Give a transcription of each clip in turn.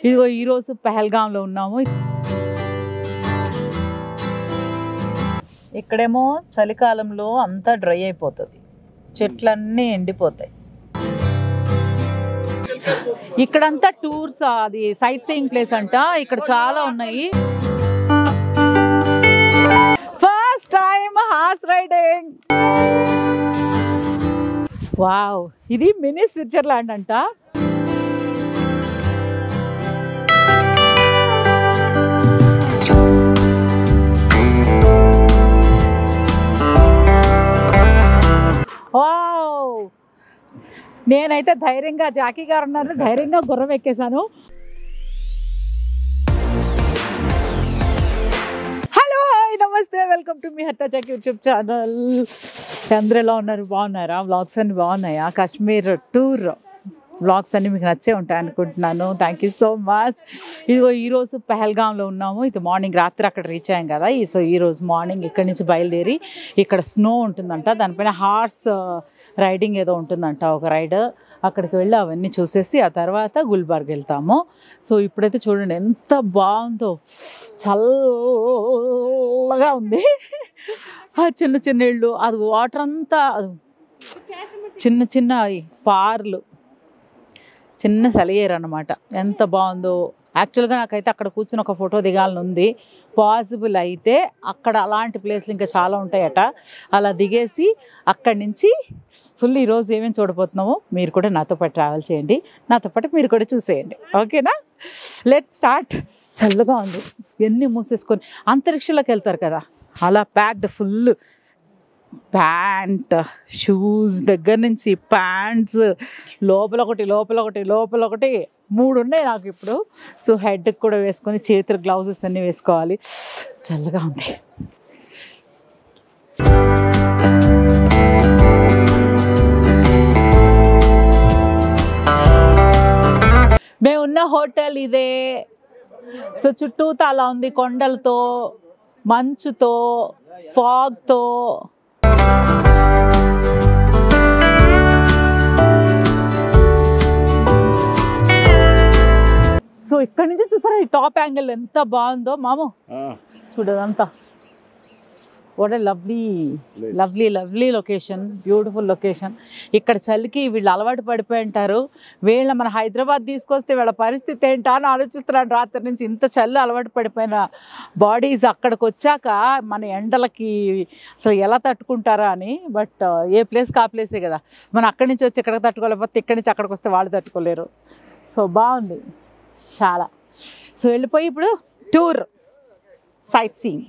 ఇదిగో ఈరోజు పెహల్గాంలో ఉన్నాము ఇక్కడేమో చలికాలంలో అంతా డ్రై అయిపోతుంది చెట్లన్నీ ఎండిపోతాయి ఇక్కడంతా టూర్స్ అది సైట్ సీయింగ్ ప్లేస్ అంట ఇక్కడ చాలా ఉన్నాయి first time horse riding wow ఇది మినీ స్విట్జర్లాండ్ అంట వావ్ నేనైతే ధైర్యంగా జాకీ గారు ఉన్నారు ధైర్యంగా గుర్రం ఎక్కేశాను హలో హాయ్ నమస్తే వెల్కమ్ టు మీ హత్తా జాకీ యూట్యూబ్ ఛానల్ అందరూ ఎలా ఉన్నారు బాగున్నారా వ్లాగ్స్ అన్ని బాగున్నాయా కాశ్మీర్ టూర్ వ్లాగ్స్ అన్ని మీకు నచ్చే ఉంటాయి అనుకుంటున్నాను థ్యాంక్ యూ సో మచ్ ఇదిగో ఈరోజు పెహల్గాంలో ఉన్నాము ఇది మార్నింగ్ రాత్రి అక్కడ రీచ్ అయ్యాం కదా ఈ సో ఈరోజు మార్నింగ్ ఇక్కడి నుంచి బయలుదేరి ఇక్కడ స్నో ఉంటుందంట దానిపైన హార్స్ రైడింగ్ ఏదో ఉంటుందంట ఒక రైడ్ అక్కడికి వెళ్ళి అవన్నీ చూసేసి ఆ తర్వాత గుల్బర్గ్ వెళ్తాము సో ఇప్పుడైతే చూడండి ఎంత బాగుందో చల్లగా ఉంది ఆ చిన్న చిన్న ఇళ్ళు అది వాటర్ అంతా చిన్న చిన్న ఈ పార్లు చిన్న సెలయేరు అనమాట ఎంత బాగుందో యాక్చువల్గా నాకైతే అక్కడ కూర్చుని ఒక ఫోటో దిగాలని ఉంది పాసిబుల్ అయితే అక్కడ అలాంటి ప్లేస్లు ఇంకా చాలా ఉంటాయట అలా దిగేసి అక్కడి నుంచి ఫుల్ ఈరోజు ఏమేమి చూడబోతున్నామో మీరు కూడా నాతో పాటు ట్రావెల్ చేయండి నాతో పాటు మీరు కూడా చూసేయండి ఓకేనా లెట్ స్టార్ట్ చల్లగా ఉంది ఎన్ని మూసేసుకొని అంతరిక్షంలోకి వెళ్తారు కదా అలా ప్యాక్డ్ ఫుల్ ప్యాంట్ షూస్ దగ్గర నుంచి ప్యాంట్స్ లోపల ఒకటి లోపల ఒకటి లోపల ఒకటి మూడు ఉన్నాయి నాకు ఇప్పుడు సో హెడ్కి కూడా వేసుకొని చేతులు గ్లౌజెస్ అన్నీ వేసుకోవాలి చల్లగా ఉంది మేమున్న హోటల్ ఇదే సో చుట్టూతా అలా ఉంది కొండలతో మంచుతో ఫాగ్తో సో ఇక్కడ నుంచి చూసారా ఈ టాప్ యాంగిల్ ఎంత బాగుందో మాము చూడదంతా what lovely lovely lovely location beautiful location ఇక్కడ చలికి వీళ్ళు అలవాటు పడిపోయి ఉంటారు వీళ్ళ మన హైదరాబాద్ తీసుకొస్తే వీళ్ళ పరిస్థితి ఏంటా అని ఆలోచిస్తున్నాను రాత్రి నుంచి ఇంత చల్లి అలవాటు పడిపోయిన బాడీస్ అక్కడికి వచ్చాక మన ఎండలకి అసలు ఎలా తట్టుకుంటారా అని బట్ ఏ ప్లేస్కి ఆ ప్లేసే కదా మనం అక్కడి నుంచి వచ్చి ఇక్కడికి తట్టుకోలేకపోతే ఇక్కడి నుంచి అక్కడికి వస్తే వాళ్ళు తట్టుకోలేరు సో బాగుంది చాలా సో వెళ్ళిపోయి ఇప్పుడు టూర్ సైట్ సీయింగ్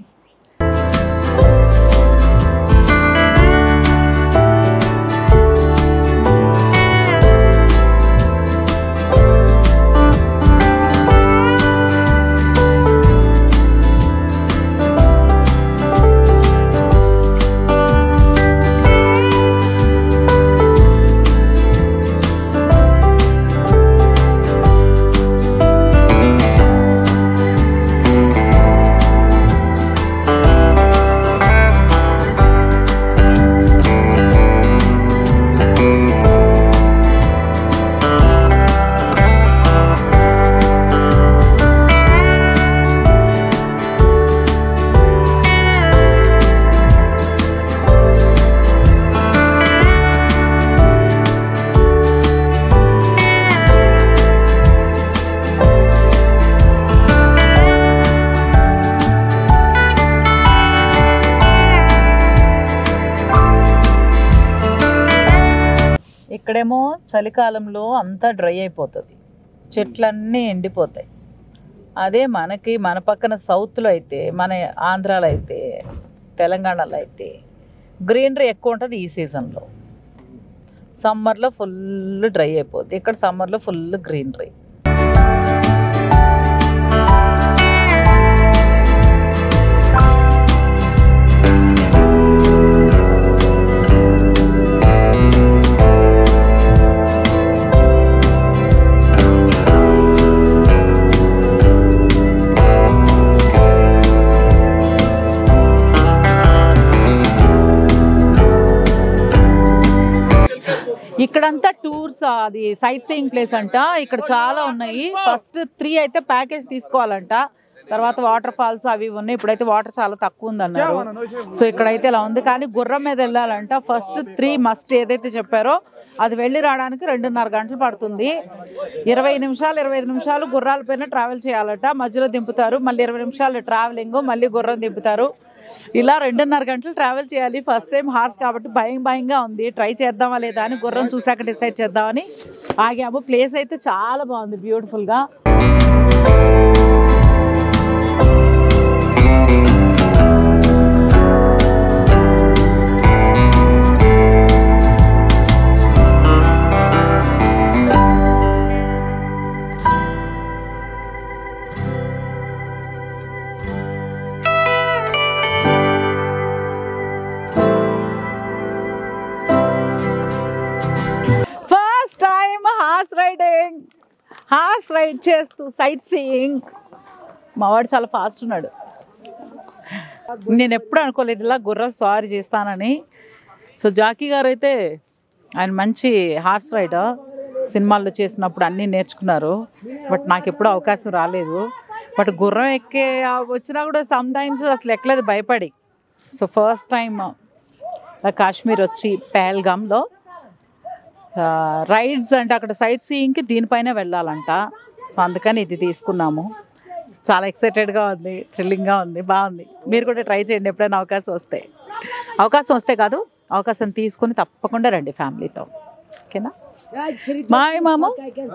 ఇక్కడేమో చలికాలంలో అంతా డ్రై అయిపోతుంది చెట్లన్నీ ఎండిపోతాయి అదే మనకి మన పక్కన సౌత్లో అయితే మన ఆంధ్రాలో అయితే తెలంగాణలో అయితే గ్రీనరీ ఎక్కువ ఉంటుంది ఈ సీజన్లో సమ్మర్లో ఫుల్ డ్రై అయిపోద్ది ఇక్కడ సమ్మర్లో ఫుల్ గ్రీనరీ ఇక్కడంతా టూర్స్ అది సైట్ సీయింగ్ ప్లేస్ అంట ఇక్కడ చాలా ఉన్నాయి ఫస్ట్ త్రీ అయితే ప్యాకేజ్ తీసుకోవాలంట తర్వాత వాటర్ ఫాల్స్ అవి ఇవి ఉన్నాయి ఇప్పుడైతే వాటర్ చాలా తక్కువ ఉంది అన్నారు సో ఇక్కడైతే ఇలా ఉంది కానీ గుర్రం మీద వెళ్ళాలంట ఫస్ట్ త్రీ మస్ట్ ఏదైతే చెప్పారో అది వెళ్ళి రావడానికి రెండున్నర గంటలు పడుతుంది ఇరవై నిమిషాలు ఇరవై ఐదు నిమిషాలు గుర్రాల పైన ట్రావెల్ చేయాలట మధ్యలో దింపుతారు మళ్ళీ ఇరవై నిమిషాలు ట్రావెలింగ్ మళ్ళీ గుర్రం దింపుతారు ఇలా రెండున్నర గంటలు ట్రావెల్ చేయాలి ఫస్ట్ టైం హార్స్ కాబట్టి భయం భయంగా ఉంది ట్రై చేద్దామా లేదా అని గుర్రం చూసాక డిసైడ్ చేద్దామని ఆగాము ప్లేస్ అయితే చాలా బాగుంది బ్యూటిఫుల్గా first time horse riding horse ride చేస్తూ సైట్ సీయింగ్ మావాడు చాలా ఫాస్ట్ ఉన్నాడు నేను ఎప్పుడు అనుకోలేదు ఇలా గుర్రం సవారీ చేస్తానని సో జాకీ గారు అయితే ఆయన మంచి హార్స్ రైడర్ సినిమాల్లో చేసినప్పుడు అన్నీ నేర్చుకున్నారు బట్ నాకు ఎప్పుడు అవకాశం రాలేదు బట్ గుర్రం ఎక్కే వచ్చినా కూడా సమ్ టైమ్స్ అసలు ఎక్కలేదు భయపడి సో ఫస్ట్ టైం కాశ్మీర్ వచ్చి పహల్గామ్లో రైడ్స్ అంటే అక్కడ సైట్ సీయింగ్కి దీనిపైన వెళ్ళాలంట సో అందుకని ఇది తీసుకున్నాము చాలా ఎక్సైటెడ్గా ఉంది థ్రిల్లింగ్గా ఉంది బాగుంది మీరు కూడా ట్రై చేయండి ఎప్పుడైనా అవకాశం వస్తే అవకాశం వస్తే కాదు అవకాశం తీసుకుని తప్పకుండా రండి ఫ్యామిలీతో ఓకేనా బాయ్ మాము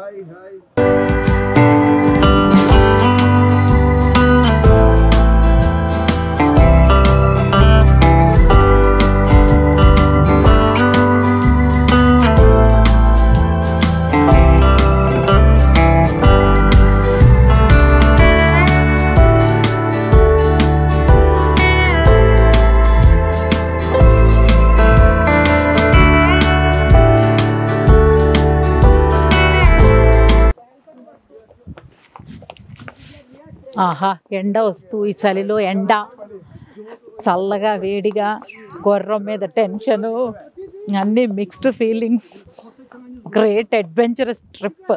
ఆహా ఎండ వస్తూ ఈ చలిలో ఎండ చల్లగా వేడిగా గుర్రం మీద టెన్షను అన్నీ mixed feelings great adventurous trip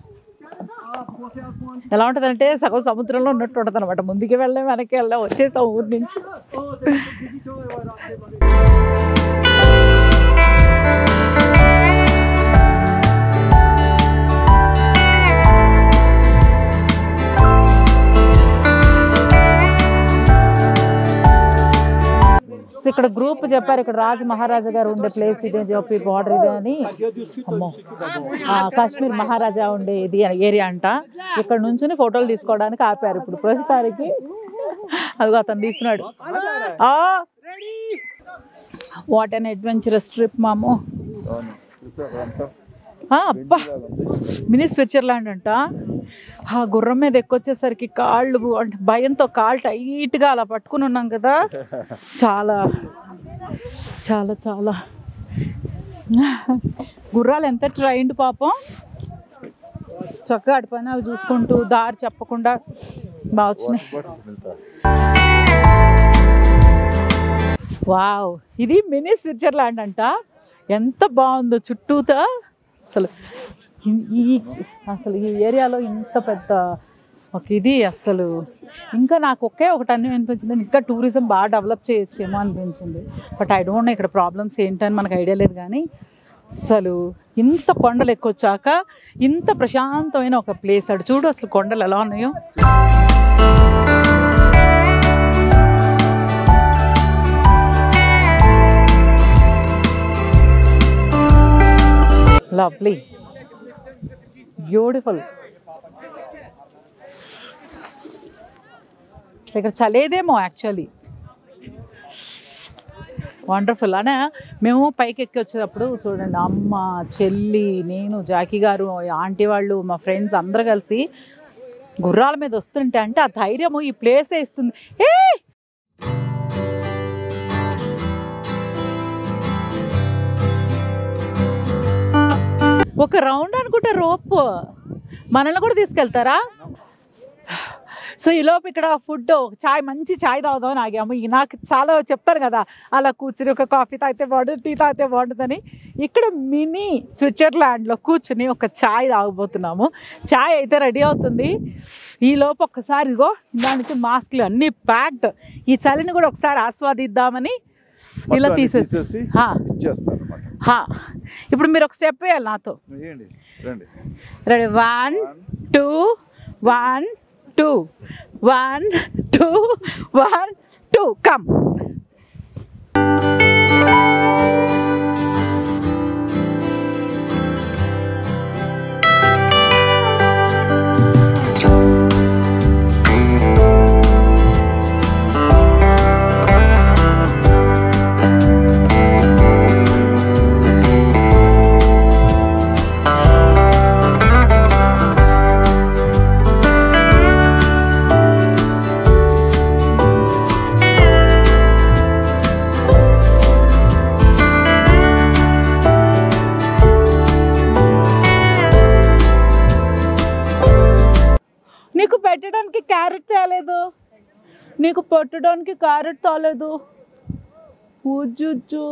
ఎలా ఉంటుందంటే సగం సముద్రంలో ఉన్నట్టు ఉంటుంది అనమాట ముందుకు వెళ్ళాం వెనక్కి వెళ్ళాం వచ్చేసాం ఊరి నుంచి ఇక్కడ గ్రూప్ చెప్పారు ఇక్కడ రాజు మహారాజా గారు ఉండే ప్లేస్ ఇదే చెప్పి బార్డర్ ఇదే అని అమ్మో ఆ, కాశ్మీర్ మహారాజా ఉండే ఇది ఏరియా అంట ఇక్కడ నుంచి ఫోటోలు తీసుకోవడానికి ఆపారు ఇప్పుడు ప్రస్తుతానికి అదిగో అతను తీస్తున్నాడు వాట్ అన్ అడ్వెంచరస్ ట్రిప్ మాము ఆ, అబ్బా మినీ స్విట్జర్లాండ్ అంట ఆ గుర్రం మీద ఎక్కొచ్చేసరికి కాళ్ళు అంటే భయంతో కాళ్ళు టైట్గా అలా పట్టుకుని ఉన్నాం కదా చాలా చాలా చాలా గుర్రాలు ఎంత ట్రైండ్ పాపం చక్కగా అడిపోయినా అవి చూసుకుంటూ దారి చెప్పకుండా బాగా వచ్చినాయి వావ్ ఇది మినీ స్విట్జర్లాండ్ అంట ఎంత బాగుందో చుట్టూతా అసలు ఈ- ఈ అసలు ఈ ఏరియాలో ఇంత పెద్ద ఒక ఇది అసలు ఇంకా నాకు ఒకే ఒకటి అన్ని అనిపించింది ఇంకా టూరిజం బాగా డెవలప్ చేయొచ్చేమో అనిపించింది బట్ ఐ డోంట్ నో ఇక్కడ ప్రాబ్లమ్స్ ఏంటని మనకు ఐడియా లేదు కానీ అసలు ఇంత కొండలు ఎక్కొచ్చాక ఇంత ప్రశాంతమైన ఒక ప్లేస్ అటు చూడు అసలు కొండలు ఎలా ఉన్నాయో లవ్లీ బ్యూటిఫుల్ ఇక్కడ చలేదేమో యాక్చువల్లీ వండర్ఫుల్ అనే మేము పైకి ఎక్కి వచ్చేటప్పుడు చూడండి అమ్మ చెల్లి నేను జాకీ గారు ఆంటీ వాళ్ళు మా ఫ్రెండ్స్ అందరు కలిసి గుర్రాల మీద వస్తుంటే అంటే ఆ ధైర్యము ఈ ప్లేసే ఇస్తుంది ఏ ఒక రౌండ్ అనుకుంటా రోప్ మనల్ని కూడా తీసుకెళ్తారా సో ఈ లోపు ఇక్కడ ఫుడ్ చాయ్ మంచి చాయ్ తాగుదామని ఆగాము ఈ నాకు చాలా చెప్తారు కదా అలా కూర్చుని ఒక కాఫీ తాగితే బాగుంటుంది టీ తాగితే బాగుంటుందని ఇక్కడ మినీ స్విట్జర్లాండ్లో కూర్చుని ఒక చాయ్ తాగబోతున్నాము చాయ్ అయితే రెడీ అవుతుంది ఈ లోపు ఒక్కసారి ఇగో దానికి మాస్క్లు అన్నీ ప్యాక్డ్ ఈ చలిని కూడా ఒకసారి ఆస్వాదిద్దామని ఇలా మొత్తాన్ని తీసేసి తీసేసి హా, ఇచ్చేస్తారు అన్నమాట హా. ఇప్పుడు మీరు ఒక స్టెప్ వేయాలి నాతో వేయండి రండి ready one two one two one two one two come నీకు పెట్టడానికి క్యారెట్ తేలేదు నీకు పెట్టడానికి క్యారెట్ తేలేదు ఉజ్జుజ్జు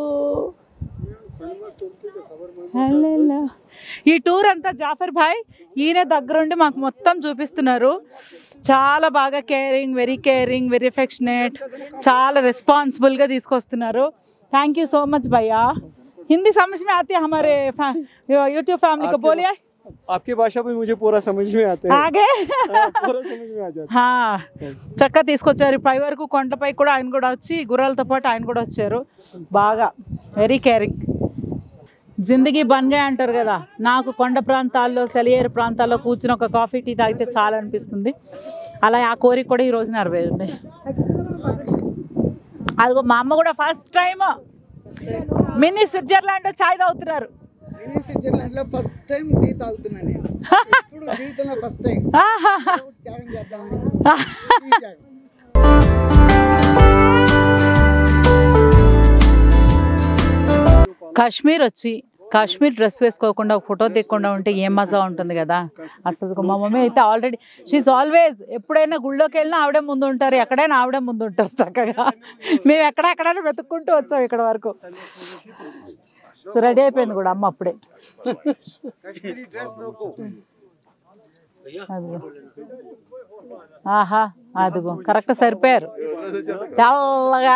హల్లెల్లా. ఈ టూర్ అంతా జాఫర్ భాయ్ ఈయన దగ్గరుండి మాకు మొత్తం చూపిస్తున్నారు చాలా బాగా caring very caring very affectionate చాలా రెస్పాన్సిబుల్గా తీసుకొస్తున్నారు థ్యాంక్ యూ సో మచ్ భయ్యా हिंदी समझ में आती है हमारे यूट्यूब फैमिली को बोलिए आपकी भाषा भी मुझे पूरा समझ में आते हैं आगे हाँ, पूरा समझ में आ जाता హా, చక్కగా తీసుకొచ్చారు పై వరకు కొండపై కూడా ఆయన కూడా వచ్చి గుర్రాలతో పాటు ఆయన కూడా వచ్చారు బాగా వెరీ కేరింగ్ జిందగీ బన్గా అంటారు కదా నాకు కొండ ప్రాంతాల్లో సెలియేరు ప్రాంతాల్లో కూర్చుని ఒక కాఫీ టీ తాగితే చాలా అనిపిస్తుంది అలా ఆ కోరిక కూడా ఈ రోజు నెరవేరింది అదిగో మా అమ్మ కూడా ఫస్ట్ టైం మినీ స్విట్జర్లాండ్ చాయ్ తాగుతున్నారు మినీ స్విట్జర్లాండ్ లో ఫస్ట్ టైం టీ తాగుతున్నా నేను ఇప్పుడు జీవితంలో ఫస్ట్ టైం ఆహాహా. త్యాగం చేద్దామని టీ త్యాగం. కాశ్మీర్ వచ్చి కాశ్మీర్ డ్రెస్ వేసుకోకుండా ఒక ఫోటో దిక్కుండా ఉంటే ఏం మజా ఉంటుంది కదా అసలు మా మమ్మీ అయితే ఆల్రెడీ షీఈ్ ఆల్వేస్ ఎప్పుడైనా గుళ్ళోకి వెళ్ళినా ఆవిడే ముందు ఉంటారు ఎక్కడైనా ఆవిడే ముందు ఉంటారు చక్కగా మేము ఎక్కడ ఎక్కడైనా వెతుక్కుంటూ వచ్చాం ఇక్కడ వరకు సో రెడీ అయిపోయింది కూడా అమ్మ అప్పుడే అదిగో ఆహా అదిగో కరెక్ట్ సరిపోయారు తెల్లగా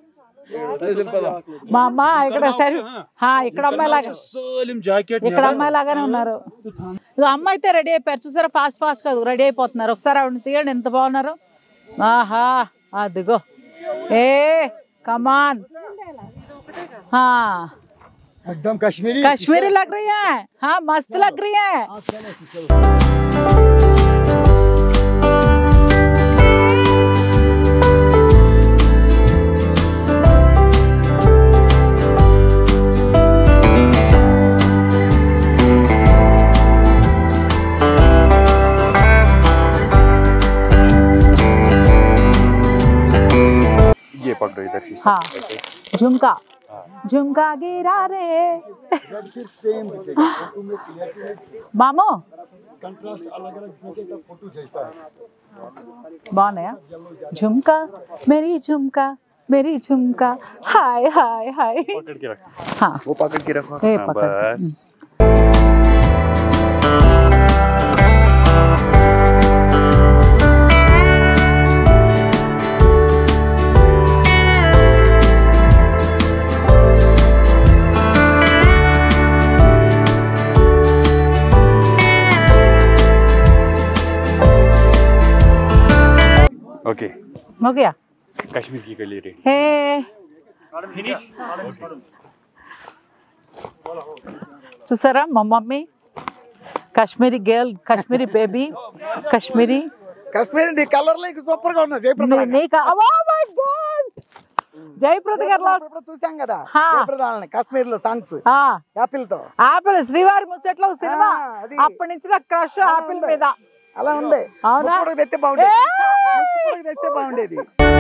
మా అమ్మ ఇక్కడ సరి హా, ఇక్కడ అమ్మాయి లాగా ఇక్కడ అమ్మాయి లాగానే ఉన్నారు ఇదిగో అమ్మ అయితే రెడీ అయిపోయారు చూసారా ఫాస్ట్ ఫాస్ట్ కాదు రెడీ అయిపోతున్నారు ఒకసారి ఆవిడ తీయండి ఎంత బాగున్నారు ఆహా అదిగో ఏ కమాన్ हाँ एकदम कश्मीरी कश्मीरी लग रही है हाँ मस्त लग रही है ये पकड़ो इधर से हाँ झुमका झुमका गिरा रे सेम మామో कंट्रास्ट अलग अलग फोटो भेजता है బాగున్నాయా झुमका मेरी झुमका मेरी झुमका हाय हाय हाय पकड़ के रखो हाँ वो पकड़ के रखो ए, हाँ, पकड़ के, बस ओके हो गया कश्मीर की गली रेडी हे చూసారా మా mummy Kashmiri girl Kashmiri baby Kashmiri Kashmir నీ కలర్ లో సూపర్ గా ఉన్నా జయప్రద నీ- నీకా Oh my God! జయప్రద గారు ఇప్పుడు చూసాం కదా హా. జయప్రద వాళ్ళని కాశ్మీర్ లో సాంగ్స్ యాపిల్ తో ఆపిల్ శ్రీవారి ముచ్చట్లో ఒక సినిమా ఆ, అది. అప్పటి నుంచి నాకు క్రష్ ఆపిల్ మీద అలా ఉంది అవునా? ముక్కు పొడకు తెస్తే బాగుండేది ఏ! ముక్కు పొడకు తెస్తే బాగుండేది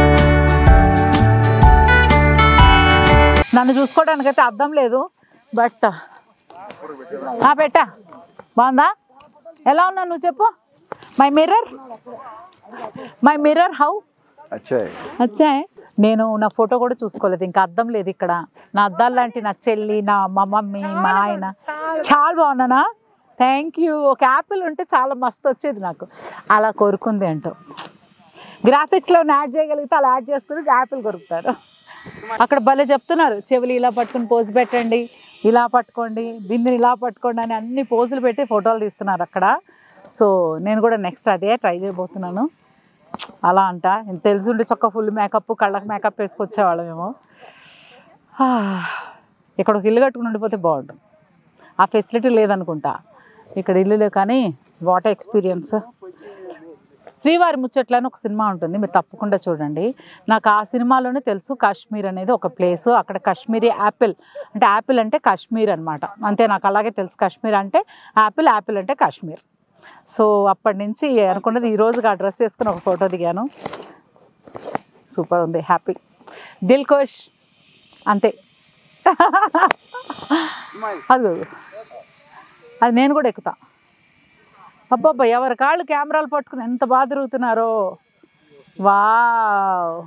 నన్ను చూసుకోవడానికి అయితే అర్థం లేదు బట్ ఆ పెట్టా బాగుందా ఎలా ఉన్నావు నువ్వు చెప్పు my mirror my mirror how अच्छा है అచ్చా నేను నా ఫోటో కూడా చూసుకోలేదు ఇంకా అద్దం లేదు ఇక్కడ నా అద్దాలు లాంటి నా చెల్లి నా మా మమ్మీ మా ఆయన చాలా బాగున్నానా థ్యాంక్ యూ ఒక యాపిల్ ఉంటే చాలా మస్తు వచ్చేది నాకు అలా కోరుకుంది అంటూ గ్రాఫిక్స్లో యాడ్ చేయగలిగితే అలా యాడ్ చేసుకుని యాపిల్ కొరుకుతారు అక్కడ భలే చెప్తున్నారు చెవులు ఇలా పట్టుకుని పోజు పెట్టండి ఇలా పట్టుకోండి బిందుని ఇలా పట్టుకోండి అని అన్ని పోజులు పెట్టి ఫోటోలు తీస్తున్నారు అక్కడ సో నేను కూడా నెక్స్ట్ అదే ట్రై చేయబోతున్నాను అలా అంట తెలిసి చొక్క ఫుల్ మేకప్ కళ్ళకి మేకప్ వేసుకొచ్చేవాళ్ళమేమో ఆ, ఇక్కడ ఒక ఇల్లు కట్టుకుని ఉండిపోతే బాగుంటుంది ఆ ఫెసిలిటీ లేదనుకుంటా ఇక్కడ ఇల్లు లేవు కానీ వాటర్ ఎక్స్పీరియన్స్ శ్రీవారి ముచ్చట్లు అని ఒక సినిమా ఉంటుంది మీరు తప్పకుండా చూడండి నాకు ఆ సినిమాలోనే తెలుసు కాశ్మీర్ అనేది ఒక ప్లేస్ అక్కడ కాశ్మీరీ యాపిల్ అంటే యాపిల్ అంటే కాశ్మీర్ అనమాట అంతే నాకు అలాగే తెలుసు కాశ్మీర్ అంటే యాపిల్ యాపిల్ అంటే కాశ్మీర్ సో అప్పటి నుంచి అనుకున్నది ఈ రోజుగా ఆ డ్రెస్ వేసుకుని ఒక ఫోటో దిగాను సూపర్ ఉంది హ్యాపీ దిల్ కోష్ అంతే అది అది నేను కూడా ఎక్కుతా అబ్బబ్బా ఎవరి కాళ్ళు కెమెరాలు పట్టుకుని ఎంత బాగా తిరుగుతున్నారో వావ్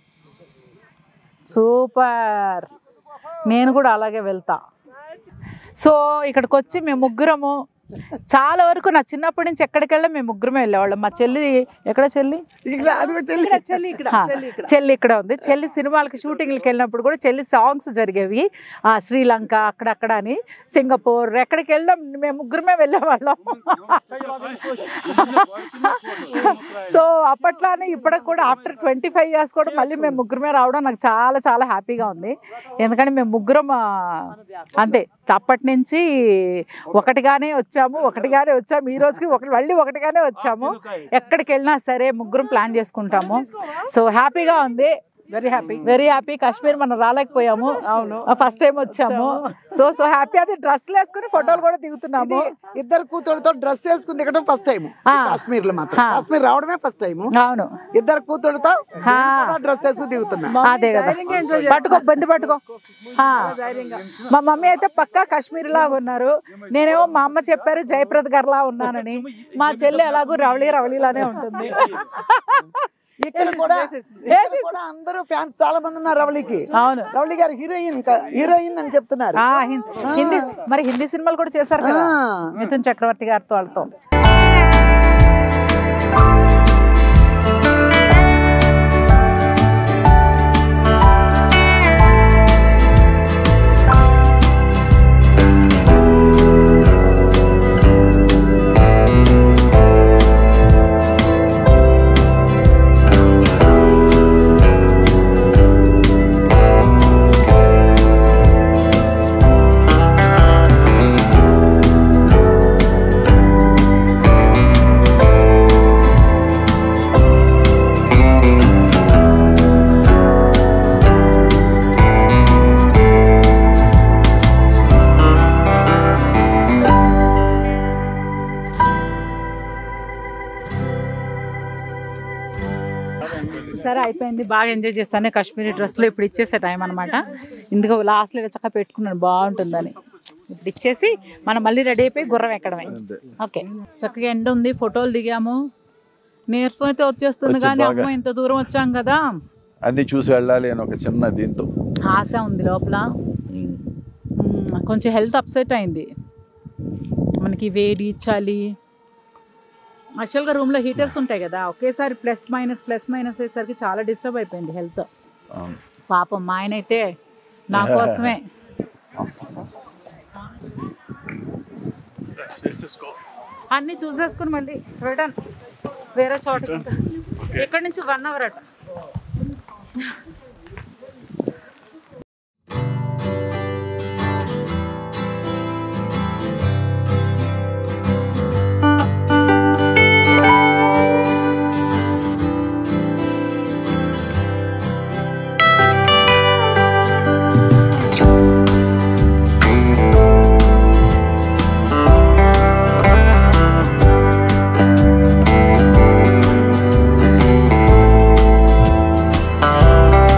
సూపర్ నేను కూడా అలాగే వెళ్తా సో ఇక్కడికి వచ్చి మేము ముగ్గురము చాలా వరకు నా చిన్నప్పటి నుంచి ఎక్కడికి వెళ్ళా మేము ముగ్గురమే వెళ్ళేవాళ్ళం మా చెల్లి ఎక్కడ చెల్లి ఇక్కడ అది కూడా చెల్లి చెల్లి ఇక్కడ ఆ, చెల్లి ఇక్కడ ఉంది చెల్లి సినిమాలకి షూటింగ్లకి వెళ్ళినప్పుడు కూడా చెల్లి సాంగ్స్ జరిగేవి ఆ, శ్రీలంక అక్కడక్కడ అని సింగపూర్ ఎక్కడికి వెళ్ళాం మేము ముగ్గురమే వెళ్ళేవాళ్ళం సో అప్పట్లానే ఇప్పటికి కూడా ఆఫ్టర్ ట్వంటీ ఫైవ్ ఇయర్స్ కూడా మళ్ళీ మేము ముగ్గురమే రావడం నాకు చాలా చాలా హ్యాపీగా ఉంది ఎందుకంటే మేము ముగ్గురం ఆ, అంతే అప్పటి నుంచి ఒకటిగానే వచ్చాము ఒకటిగానే వచ్చాము ఈ రోజుకి ఒకటి మళ్ళీ ఒకటిగానే వచ్చాము ఎక్కడికి వెళ్ళినా సరే ముగ్గురం ప్లాన్ చేసుకుంటాము సో హ్యాపీగా ఉంది very happy very happy Kashmir మనం రాలేకపోయాము అవును ఫస్ట్ టైం వచ్చాము సో సో హ్యాపీ అది డ్రెస్ వేసుకుని ఫోటోలు కూడా దిగుతున్నాము ఇద్దరు కూతురుతో డ్రెస్ వేసుకుని దిగడం ఫస్ట్ టైం ఆ. కాశ్మీర్ లో మాత్రం ఆ. కాశ్మీర్ రావడమే ఫస్ట్ టైం అవును ఇద్దరు కూతురుతో ఆ. డ్రెస్ వేసుకుని దిగుతున్నా అదే కదా పట్టుకో బంది పట్టుకో ఆ. మా మమ్మీ అయితే పక్కా కాశ్మీర్ లాగా ఉన్నారు నేనేమో మా అమ్మ చెప్పారు జయప్రద్ గారిలా ఉన్నానని మా చెల్లి ఎలాగూ రవళి రవళిలానే ఉంటుంది ఇక్కడ కూడా ఇక్కడ కూడా అందరూ ఫ్యాన్స్ చాలా మంది ఉన్నారు రవళికి అవును రవళి గారు హీరోయిన్ హీరోయిన్ అని చెప్తున్నారు ఆ, హిం- హిందీ మరి హిందీ సినిమాలు కూడా చేశారు కదా ఆ. మిథున్ చక్రవర్తి గారితో వాళ్ళతో సరే అయిపోయింది బాగా ఎంజాయ్ చేస్తాను కాశ్మీరీ డ్రెస్లో ఇప్పుడు ఇచ్చేసే టైం అనమాట ఇందుకు లాస్ట్లో ఇలా చక్కగా పెట్టుకున్నాను బాగుంటుందని ఇప్పుడు ఇచ్చేసి మనం మళ్ళీ రెడీ అయిపోయి గుర్రం ఎక్కడమే ఓకే చక్కగా ఎండ ఉంది ఫోటోలు దిగాము నీరసం అయితే వచ్చేస్తుంది వచ్చి కానీ బాగా. అమ్మ ఇంత దూరం వచ్చాం కదా అన్ని చూసి వెళ్ళాలి అని ఒక చిన్న దీంతో ఆశ ఉంది లోపల మ్మ్, కొంచెం హెల్త్ అప్సెట్ అయింది మనకి వేడి చలి యాక్చువల్గా రూమ్లో హీటర్స్ ఉంటాయి కదా ఒకేసారి ప్లస్ మైనస్ ప్లస్ మైనస్ అయ్యేసరికి చాలా డిస్టర్బ్ అయిపోయింది హెల్త్ అవును. పాపం మా ఆయన అయితే నా కోసమే అన్ని చూసేసుకుని మళ్ళీ రిటర్న్ వేరే చోటకి ఇక్కడ నుంచి వన్ అవర్ అట Thank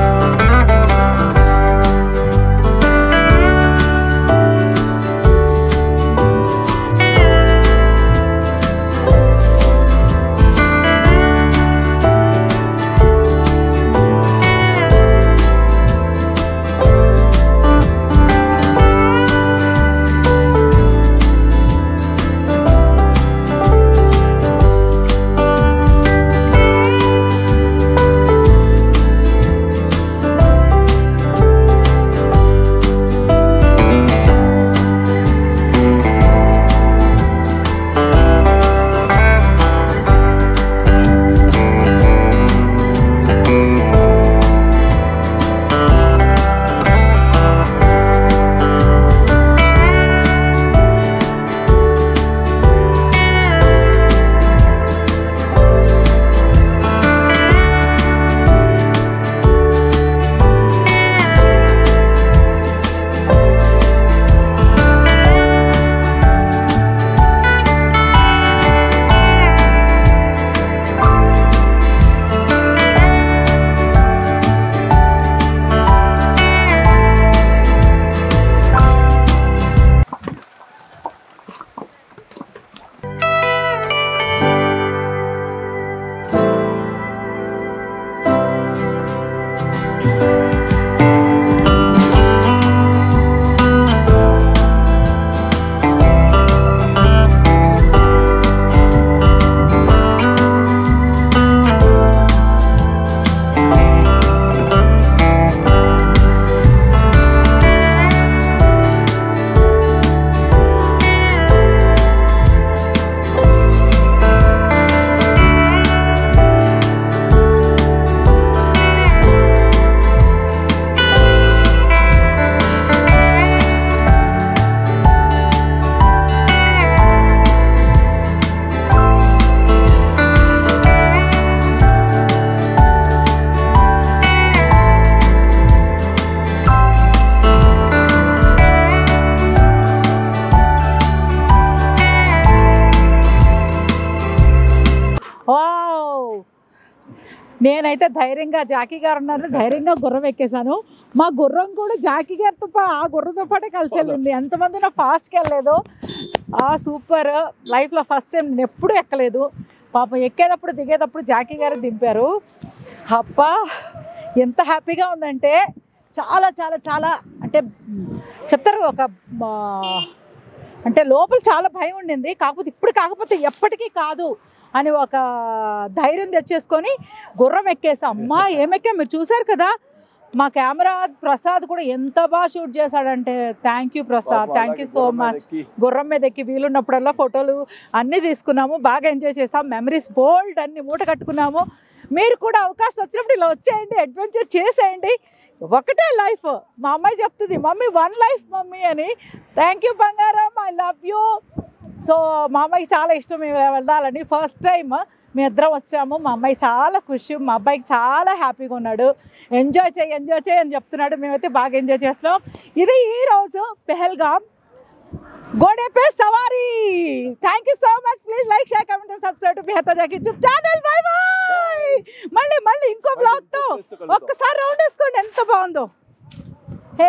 నేనైతే ధైర్యంగా జాకీ గారు ఉన్నారు ధైర్యంగా గుర్రం ఎక్కేశాను మా గుర్రం కూడా జాకీ గారితో పా ఆ గుర్రంతో పాటే కలిసి వెళ్ళింది ఎంతమంది నా ఫాస్ట్కి వెళ్ళలేదు ఆ సూపర్ లైఫ్లో ఫస్ట్ టైం నేను ఎప్పుడూ ఎక్కలేదు పాపం ఎక్కేటప్పుడు దిగేటప్పుడు జాకీ గారు దింపారు అబ్బా ఎంత హ్యాపీగా ఉందంటే చాలా చాలా చాలా అంటే చెప్తారు ఒక ఆ, అంటే లోపల చాలా భయం ఉండింది కాకపోతే ఇప్పుడు కాకపోతే ఎప్పటికీ కాదు అని ఒక ధైర్యం తెచ్చేసుకొని గుర్రం ఎక్కేసా అమ్మా ఏమెక్కా మీరు చూసారు కదా మా కెమెరా ప్రసాద్ కూడా ఎంత బాగా షూట్ చేశాడంటే thank you Prasad thank you so much గుర్రం మీద ఎక్కి వీలున్నప్పుడల్లా ఫోటోలు అన్నీ తీసుకున్నాము బాగా ఎంజాయ్ చేసాం మెమరీస్ బోల్డ్ అన్ని మూట కట్టుకున్నాము మీరు కూడా అవకాశం వచ్చినప్పుడు ఇలా వచ్చేయండి అడ్వెంచర్ చేసేయండి ఒకటే లైఫ్ మా అమ్మాయి చెప్తుంది మమ్మీ వన్ లైఫ్ మమ్మీ అని థ్యాంక్ యూ బంగారం ఐ లవ్ యూ సో మా అమ్మాయికి చాలా ఇష్టం మేము వెళ్ళాలని ఫస్ట్ టైం మీ ఇద్దరం వచ్చాము మా అమ్మాయి చాలా ఖుషి మా అబ్బాయికి చాలా హ్యాపీగా ఉన్నాడు ఎంజాయ్ చేయి ఎంజాయ్ చేయి అని చెప్తున్నాడు మేమైతే బాగా ఎంజాయ్ చేస్తున్నాం ఇది ఈ రోజు పెహల్గామ్ గోడే పే సవారీ thank you so much please like share comment and subscribe to బిహత jockey YouTube channel bye bye మళ్ళీ మళ్ళీ ఇంకో బ్లాగ్ తో ఒక్కసారి రౌండ్ వేసుకోండి ఎంత బాగుందో హే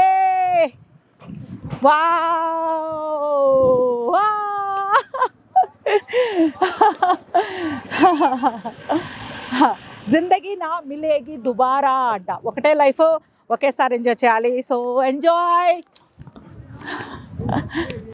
వావ్ జిందగీ నా మిలేగి దుబారా అడ్డ ఒకటే లైఫ్ ఒకేసారి ఎంజాయ్ చేయాలి సో ఎంజాయ్